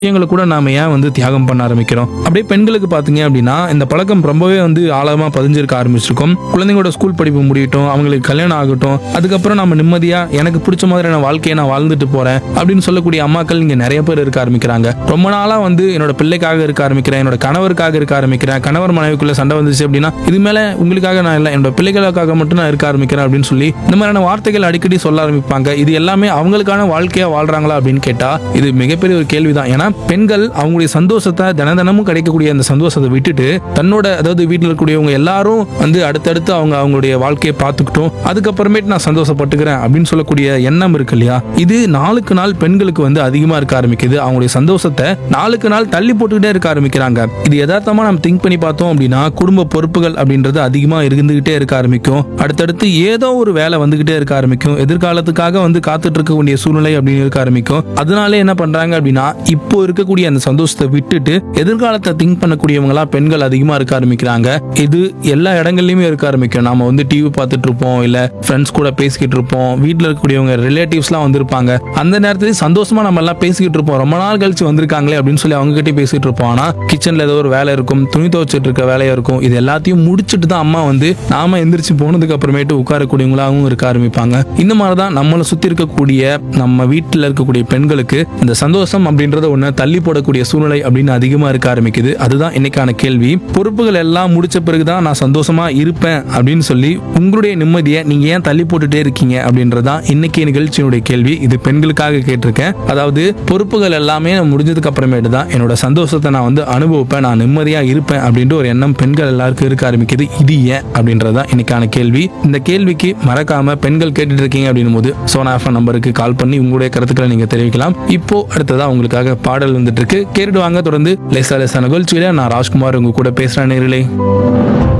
விஷயங்களை கூட நாம ஏன் வந்து தியாகம் பண்ண ஆரம்பிக்கிறோம் அப்படியே பெண்களுக்கு பாத்தீங்க அப்படின்னா இந்த பழக்கம் ரொம்பவே வந்து ஆழமா பதிஞ்சிருக்க ஆரம்பிச்சிருக்கும் குழந்தைங்களோட ஸ்கூல் படிப்பு முடியட்டும் அவங்களுக்கு கல்யாணம் ஆகட்டும் அதுக்கப்புறம் நம்ம நிம்மதியா எனக்கு பிடிச்ச மாதிரியான வாழ்க்கையை நான் வாழ்ந்துட்டு போறேன் அப்படின்னு சொல்லக்கூடிய அம்மாக்கள் இங்க நிறைய பேர் இருக்க ஆரம்பிக்கிறாங்க ரொம்ப நாளா வந்து என்னோட பிள்ளைக்காக இருக்க ஆரம்பிக்கிறேன் என்னோட கணவருக்காக இருக்க ஆரம்பிக்கிறேன் கணவர் மனைவிக்குள்ள சண்டை வந்துச்சு அப்படின்னா இது மேல உங்களுக்காக நான் இல்லை என்னோட பிள்ளைகளுக்காக மட்டும் நான் இருக்க ஆரம்பிக்கிறேன் அப்படின்னு சொல்லி இந்த மாதிரியான வார்த்தைகள் அடிக்கடி சொல்ல ஆரம்பிப்பாங்க இது எல்லாமே அவங்களுக்கான வாழ்க்கையா வாழ்றாங்களா அப்படின்னு கேட்டா இது மிகப்பெரிய ஒரு கேள்விதான் ஏன்னா பெண்கள் அவங்களுடைய சந்தோஷத்தை தின தினமும் கிடைக்கக்கூடிய அந்த சந்தோஷத்தை விட்டுட்டு தன்னோட அதாவது வீட்டில் இருக்கக்கூடியவங்க எல்லாரும் வந்து அடுத்தடுத்து அவங்க அவங்களுடைய வாழ்க்கையை பார்த்துக்கிட்டோம் அதுக்கப்புறமேட்டு நான் சந்தோஷப்பட்டுக்கிறேன் அப்படின்னு சொல்லக்கூடிய எண்ணம் இருக்கு இல்லையா இது நாளுக்கு நாள் பெண்களுக்கு வந்து அதிகமா இருக்க ஆரம்பிக்குது அவங்களுடைய சந்தோஷத்தை நாளுக்கு நாள் தள்ளி போட்டுக்கிட்டே இருக்க ஆரம்பிக்கிறாங்க இது யதார்த்தமா நம்ம திங்க் பண்ணி பார்த்தோம் அப்படின்னா குடும்ப பொறுப்புகள் அப்படின்றது அதிகமா இருந்துகிட்டே இருக்க ஆரம்பிக்கும் அடுத்தடுத்து ஏதோ ஒரு வேலை வந்துகிட்டே இருக்க ஆரம்பிக்கும் எதிர்காலத்துக்காக வந்து காத்துட்டு இருக்கக்கூடிய சூழ்நிலை அப்படின்னு இருக்க ஆரம்பிக்கும் அதனாலே என்ன பண்றாங்க அப்படின்னா இப்போ இருக்கக்கூடிய அந்த சந்தோஷத்தை விட்டுட்டு எதிர்காலத்தை திங்க் பண்ணக்கூடியவங்களா பெண்கள் அதிகமா இருக்க ஆரம்பிக்கிறாங்க இது எல்லா இடங்கள்லயுமே இருக்க ஆரம்பிக்கும் நாம வந்து டிவி பார்த்துட்டு இருப்போம் இல்ல ஃப்ரெண்ட்ஸ் கூட பேசிக்கிட்டு இருப்போம் வீட்டில் இருக்கக்கூடியவங்க ரிலேட்டிவ்ஸ்லாம் வந்திருப்பாங்க அந்த நேரத்துல சந்தோஷமா நம்ம எல்லாம் பேசிக்கிட்டு இருப்போம் ரொம்ப நாள் கழிச்சு வந்திருக்காங்களே அப்படின்னு சொல்லி அவங்க கிட்டே பேசிட்டு இருப்போம் ஆனா கிச்சன்ல ஏதோ ஒரு வேலை இருக்கும் துணி துவைச்சிட்டு இருக்க வேலையா இருக்கும் இது எல்லாத்தையும் முடிச்சுட்டு தான் அம்மா வந்து நாம எந்திரிச்சு போனதுக்கு அப்புறமேட்டு உட்காரக்கூடியவங்களாகவும் இருக்க ஆரம்பிப்பாங்க இந்த மாதிரி தான் நம்மளை சுத்தி இருக்கக்கூடிய நம்ம வீட்டில் இருக்கக்கூடிய பெண்களுக்கு இந்த சந்தோஷம் அப்படின்றத ஒண்ணு தள்ளி போடக்கூடிய சூழ்நிலை அப்படின்னு அதிகமா இருக்க ஆரம்பிக்குது அதுதான் இன்னைக்கான கேள்வி பொறுப்புகள் எல்லாம் முடிச்ச பிறகுதான் நான் சந்தோஷமா இருப்பேன் அப்படின்னு சொல்லி உங்களுடைய நிம்மதியை நீங்க ஏன் தள்ளி போட்டுட்டே இருக்கீங்க அப்படின்றதான் இன்னைக்கு நிகழ்ச்சியினுடைய கேள்வி இது பெண்களுக்காக கேட்டிருக்கேன் அதாவது பொறுப்புகள் எல்லாமே முடிஞ்சதுக்கு அப்புறமேட்டு தான் என்னோட சந்தோஷத்தை நான் வந்து அனுபவிப்பேன் நான் நிம்மதியா இருப்பேன் அப்படின்ற ஒரு எண்ணம் பெண்கள் எல்லாருக்கும் இருக்க ஆரம்பிக்குது இது ஏன் அப்படின்றதான் இன்னைக்கான கேள்வி இந்த கேள்விக்கு மறக்காம பெண்கள் கேட்டுட்டு இருக்கீங்க அப்படின்னும் போது சோனா எஃப்எம் நம்பருக்கு கால் பண்ணி உங்களுடைய கருத்துக்களை நீங்க தெரிவிக்கலாம் இப்போ அடுத்ததா உங்களுக்காக பாடல் வந்துட்டு இருக்கு கேட்டுட்டு வாங்க தொடர்ந்து லேசா லேசா நிகழ்ச்சியில நான் ராஜ்குமார் உங்க கூட பேசுறேன் நேரிலே